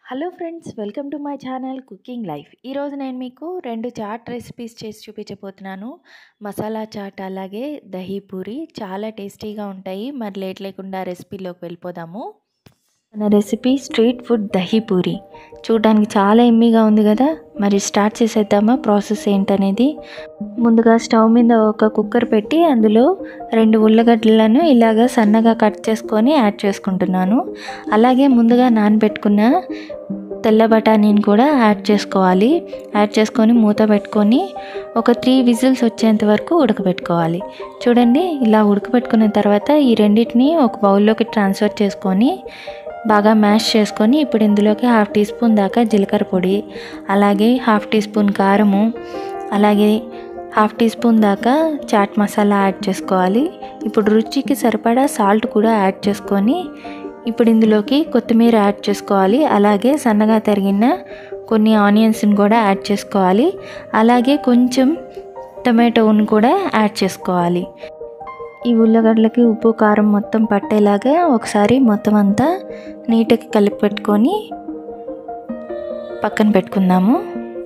hello friends welcome to my channel cooking life ఈరోజు నేను మీకు రెండు చాట్ రెసిపీస్ చేసి చూపించబోతున్నాను మసాలా చాట్ అలాగే దహీ పూరి చాలా టేస్టీగా ఉంటాయి మరి లేట్ లేకుండా రెసిపీలోకి వెళ్ళిపోదాము మన recipe street food dahi puri చూడడానికి చాలా ఎమ్మీగా ఉంది కదా మరి స్టార్ట్ చేసేద్దామా ప్రాసెస్ ఏంటనేది ముందుగా స్టవ్ మీద ఒక కుక్కర్ పెట్టి అందులో రెండు ఉల్లగడ్డలను ఇలాగ సన్నగా కట్ చేసుకొని యాడ్ చేసుకుంటున్నాను అలాగే ముందుగా నానబెట్టుకున్న తెల్ల బఠానీని కూడా యాడ్ చేసుకోవాలి యాడ్ చేసుకొని మూత పెట్టుకొని ఒక త్రీ విజిల్స్ వచ్చేంత వరకు ఉడకబెట్టుకోవాలి చూడండి ఇలా ఉడకబెట్టుకున్న తర్వాత ఈ రెండింటిని ఒక బౌల్లోకి ట్రాన్స్ఫర్ చేసుకొని బాగా మ్యాష్ చేసుకొని ఇప్పుడు ఇందులోకి హాఫ్ టీ స్పూన్ దాకా జీలకర్ర పొడి అలాగే హాఫ్ టీ స్పూన్ కారము అలాగే హాఫ్ టీ స్పూన్ దాకా చాట్ మసాలా యాడ్ చేసుకోవాలి ఇప్పుడు రుచికి సరిపడా సాల్ట్ కూడా యాడ్ చేసుకొని ఇప్పుడు ఇందులోకి కొత్తిమీర యాడ్ చేసుకోవాలి అలాగే సన్నగా తరిగిన కొన్ని ఆనియన్స్ని కూడా యాడ్ చేసుకోవాలి అలాగే కొంచెం టమాటోని కూడా యాడ్ చేసుకోవాలి ఈ ఉల్లగడ్డలకి ఉప్పు కారం మొత్తం పట్టేలాగా ఒకసారి మొత్తం అంతా నీట్గా కలిపి పెట్టుకొని పక్కన పెట్టుకుందాము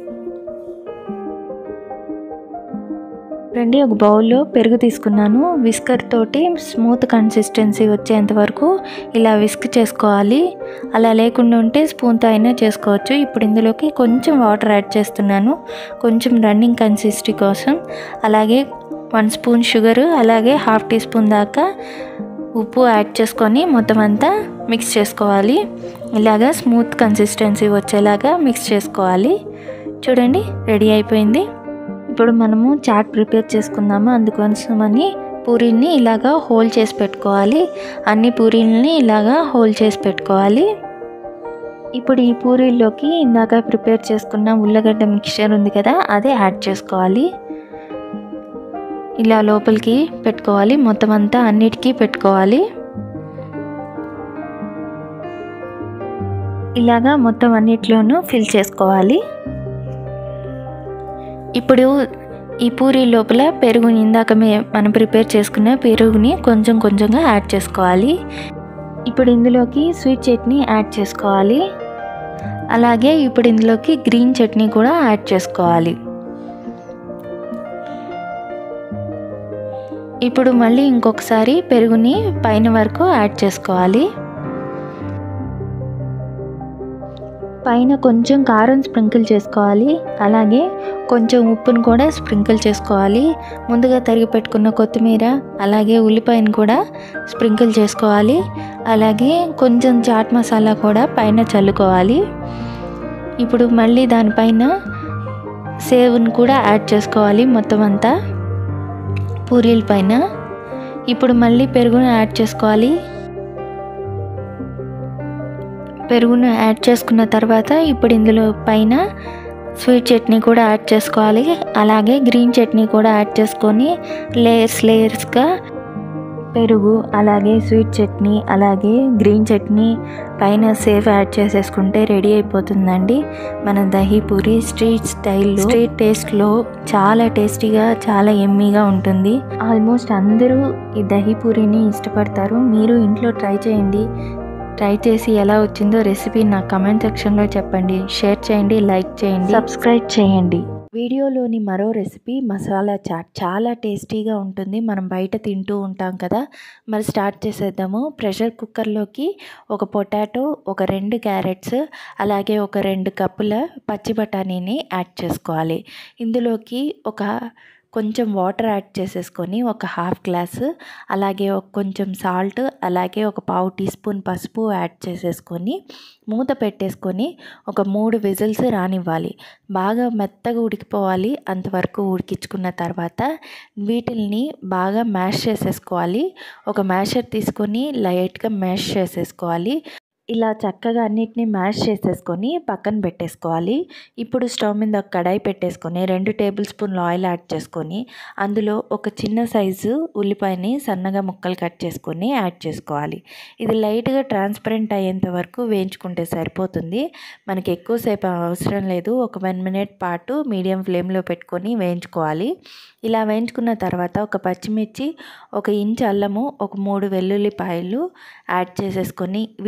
రండి ఒక బౌల్లో పెరుగు తీసుకున్నాను విస్కర్ తోటి స్మూత్ కన్సిస్టెన్సీ వచ్చేంత వరకు ఇలా విస్క్ చేసుకోవాలి అలా లేకుండా ఉంటే స్పూన్తో అయినా చేసుకోవచ్చు ఇప్పుడు ఇందులోకి కొంచెం వాటర్ యాడ్ చేస్తున్నాను కొంచెం రన్నింగ్ కన్సిస్టెన్సీ కోసం అలాగే వన్ స్పూన్ షుగరు అలాగే హాఫ్ టీ స్పూన్ దాకా ఉప్పు యాడ్ చేసుకొని మొత్తం అంతా మిక్స్ చేసుకోవాలి ఇలాగా స్మూత్ కన్సిస్టెన్సీ వచ్చేలాగా మిక్స్ చేసుకోవాలి చూడండి రెడీ అయిపోయింది ఇప్పుడు మనము చాట్ ప్రిపేర్ చేసుకుందాము అందుకోసమని పూరీని ఇలాగా హోల్ చేసి పెట్టుకోవాలి అన్ని పూరీలని ఇలాగా హోల్ చేసి పెట్టుకోవాలి ఇప్పుడు ఈ పూరీల్లోకి ఇందాక ప్రిపేర్ చేసుకున్న ఉల్లగడ్డ మిక్చర్ ఉంది కదా అదే యాడ్ చేసుకోవాలి ఇలా లోపలికి పెట్టుకోవాలి మొత్తం అంతా అన్నిటికీ పెట్టుకోవాలి ఇలాగా మొత్తం అన్నిట్లోనూ ఫిల్ చేసుకోవాలి ఇప్పుడు ఈ పూరి లోపల పెరుగుని ఇందాక మనం ప్రిపేర్ చేసుకున్న పెరుగుని కొంచెం కొంచెంగా యాడ్ చేసుకోవాలి ఇప్పుడు ఇందులోకి స్వీట్ చట్నీ యాడ్ చేసుకోవాలి అలాగే ఇప్పుడు ఇందులోకి గ్రీన్ చట్నీ కూడా యాడ్ చేసుకోవాలి ఇప్పుడు మళ్ళీ ఇంకొకసారి పెరుగుని పైన వరకు యాడ్ చేసుకోవాలి పైన కొంచెం కారం స్ప్రింకిల్ చేసుకోవాలి అలాగే కొంచెం ఉప్పును కూడా స్ప్రింకిల్ చేసుకోవాలి ముందుగా తరిగి పెట్టుకున్న కొత్తిమీర అలాగే ఉల్లిపాయను కూడా స్ప్రింకిల్ చేసుకోవాలి అలాగే కొంచెం చాట్ మసాలా కూడా పైన చల్లుకోవాలి ఇప్పుడు మళ్ళీ దానిపైన సేవ్ని కూడా యాడ్ చేసుకోవాలి మొత్తం అంతా పూరీల పైన ఇప్పుడు మళ్ళీ పెరుగును యాడ్ చేసుకోవాలి పెరుగును యాడ్ చేసుకున్న తర్వాత ఇప్పుడు ఇందులో పైన స్వీట్ చట్నీ కూడా యాడ్ చేసుకోవాలి అలాగే గ్రీన్ చట్నీ కూడా యాడ్ చేసుకొని లేయర్స్ లేయర్స్గా పెరుగు అలాగే స్వీట్ చట్నీ అలాగే గ్రీన్ చట్నీ పైన సేఫ్ యాడ్ చేసేసుకుంటే రెడీ అయిపోతుందండి మన దహీ పూరి స్ట్రీట్ స్టైల్లో స్ట్రీట్ టేస్ట్లో చాలా టేస్టీగా చాలా ఎమ్మీగా ఉంటుంది ఆల్మోస్ట్ అందరూ ఈ దహీ పూరిని ఇష్టపడతారు మీరు ఇంట్లో ట్రై చేయండి ట్రై చేసి ఎలా వచ్చిందో రెసిపీ నా కమెంట్ సెక్షన్లో చెప్పండి షేర్ చేయండి లైక్ చేయండి సబ్స్క్రైబ్ చేయండి వీడియోలోని మరో రెసిపీ మసాలా చాట్ చాలా టేస్టీగా ఉంటుంది మనం బయట తింటూ ఉంటాం కదా మరి స్టార్ట్ చేసేద్దాము ప్రెషర్ కుక్కర్లోకి ఒక పొటాటో ఒక రెండు క్యారెట్స్ అలాగే ఒక రెండు కప్పుల పచ్చి బఠానీని యాడ్ చేసుకోవాలి ఇందులోకి ఒక కొంచెం వాటర్ యాడ్ చేసేసుకొని ఒక హాఫ్ గ్లాస్ అలాగే ఒక కొంచెం సాల్ట్ అలాగే ఒక పావు టీ స్పూన్ పసుపు యాడ్ చేసేసుకొని మూత పెట్టేసుకొని ఒక మూడు విజిల్స్ రానివ్వాలి బాగా మెత్తగా ఉడికిపోవాలి అంతవరకు ఉడికించుకున్న తర్వాత వీటిల్ని బాగా మ్యాష్ చేసేసుకోవాలి ఒక మ్యాషర్ తీసుకొని లైట్గా మ్యాష్ చేసేసుకోవాలి ఇలా చక్కగా అన్నిటిని మ్యాష్ చేసేసుకొని పక్కన పెట్టేసుకోవాలి ఇప్పుడు స్టవ్ మీద ఒక కడాయి పెట్టేసుకొని రెండు టేబుల్ స్పూన్లు ఆయిల్ యాడ్ చేసుకొని అందులో ఒక చిన్న సైజు ఉల్లిపాయని సన్నగా ముక్కలు కట్ చేసుకొని యాడ్ చేసుకోవాలి ఇది లైట్గా ట్రాన్స్పరెంట్ అయ్యేంత వరకు వేయించుకుంటే సరిపోతుంది మనకి ఎక్కువసేపు అవసరం లేదు ఒక వన్ మినిట్ పాటు మీడియం ఫ్లేమ్లో పెట్టుకొని వేయించుకోవాలి ఇలా వేయించుకున్న తర్వాత ఒక పచ్చిమిర్చి ఒక ఇంచ్ అల్లము ఒక మూడు వెల్లుల్లిపాయలు యాడ్ చేసేసుకొని వీటిల్ని కూడా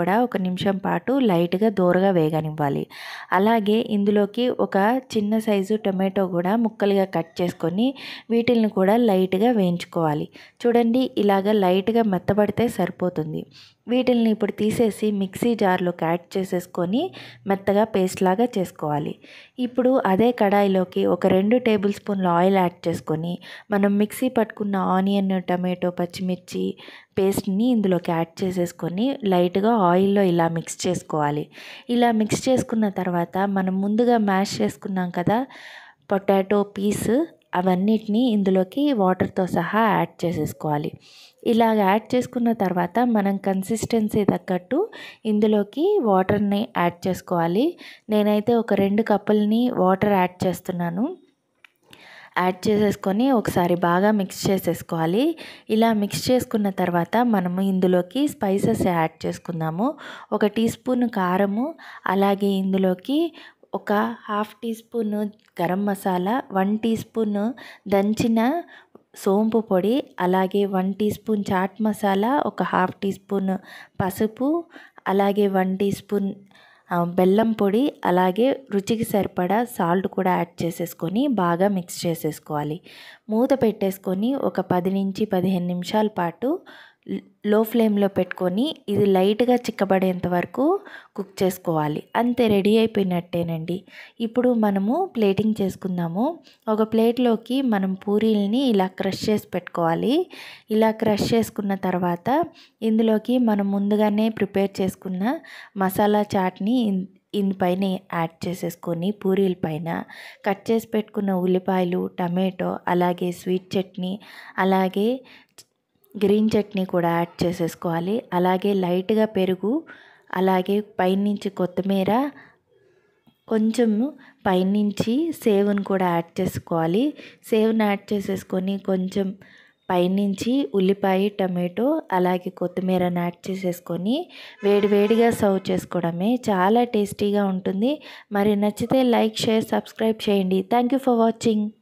కూడా ఒక నిమిషం పాటు లైట్గా దూరగా వేగనివ్వాలి అలాగే ఇందులోకి ఒక చిన్న సైజు టొమాటో కూడా ముక్కలుగా కట్ చేసుకొని వీటిల్ని కూడా లైట్గా వేయించుకోవాలి చూడండి ఇలాగ లైట్గా మెత్తబడితే సరిపోతుంది వీటిల్ని ఇప్పుడు తీసేసి మిక్సీ జార్లోకి యాడ్ చేసేసుకొని మెత్తగా పేస్ట్ లాగా చేసుకోవాలి ఇప్పుడు అదే కడాయిలోకి ఒక రెండు టేబుల్ స్పూన్ల ఆయిల్ యాడ్ చేసుకొని మనం మిక్సీ పట్టుకున్న ఆనియన్ టమాటో పచ్చిమిర్చి పేస్ట్ని ఇందులోకి యాడ్ చేసేసుకొని లైట్గా ఆయిల్లో ఇలా మిక్స్ చేసుకోవాలి ఇలా మిక్స్ చేసుకున్న తర్వాత మనం ముందుగా మ్యాష్ చేసుకున్నాం కదా పొటాటో పీస్ అవన్నిటిని ఇందులోకి వాటర్తో సహా యాడ్ చేసేసుకోవాలి ఇలాగ యాడ్ చేసుకున్న తర్వాత మనం కన్సిస్టెన్సీ తగ్గట్టు ఇందులోకి వాటర్ని యాడ్ చేసుకోవాలి నేనైతే ఒక రెండు కప్పుల్ని వాటర్ యాడ్ చేస్తున్నాను యాడ్ చేసేసుకొని ఒకసారి బాగా మిక్స్ చేసేసుకోవాలి ఇలా మిక్స్ చేసుకున్న తర్వాత మనము ఇందులోకి స్పైసెస్ యాడ్ చేసుకుందాము ఒక టీ స్పూన్ కారము అలాగే ఇందులోకి ఒక half teaspoon garam masala one teaspoon దంచిన సోంపు పొడి అలాగే one teaspoon chaat masala ఒక హాఫ్ టీ స్పూన్ పసుపు అలాగే వన్ టీ స్పూన్ బెల్లం పొడి అలాగే రుచికి సరిపడా సాల్ట్ కూడా యాడ్ చేసేసుకొని బాగా మిక్స్ చేసేసుకోవాలి మూత పెట్టేసుకొని ఒక పది నుంచి పదిహేను నిమిషాల పాటు లో ఫ్లేమ్లో పెట్టుకొని ఇది లైట్గా చిక్కబడేంత వరకు కుక్ చేసుకోవాలి అంతే రెడీ అయిపోయినట్టేనండి ఇప్పుడు మనము ప్లేటింగ్ చేసుకుందాము ఒక ప్లేట్లోకి మనం పూరీల్ని ఇలా క్రష్ చేసి పెట్టుకోవాలి ఇలా క్రష్ చేసుకున్న తర్వాత ఇందులోకి మనం ముందుగానే ప్రిపేర్ చేసుకున్న మసాలా చాట్ని ఇందుపైన యాడ్ చేసేసుకొని పూరీల పైన కట్ చేసి పెట్టుకున్న ఉల్లిపాయలు టమాటో అలాగే స్వీట్ చట్నీ అలాగే గ్రీన్ చట్నీ కూడా యాడ్ చేసేసుకోవాలి అలాగే లైట్గా పెరుగు అలాగే పైనుంచి కొత్తిమీర కొంచెం పైనుంచి సేవ్ని కూడా యాడ్ చేసుకోవాలి సేవ్ని యాడ్ చేసేసుకొని కొంచెం పైనుంచి ఉల్లిపాయ టమాటో అలాగే కొత్తిమీరని యాడ్ చేసేసుకొని వేడివేడిగా సర్వ్ చేసుకోవడమే చాలా టేస్టీగా ఉంటుంది మరి నచ్చితే లైక్ షేర్ సబ్స్క్రైబ్ చేయండి థ్యాంక్ యూ ఫర్ వాచింగ్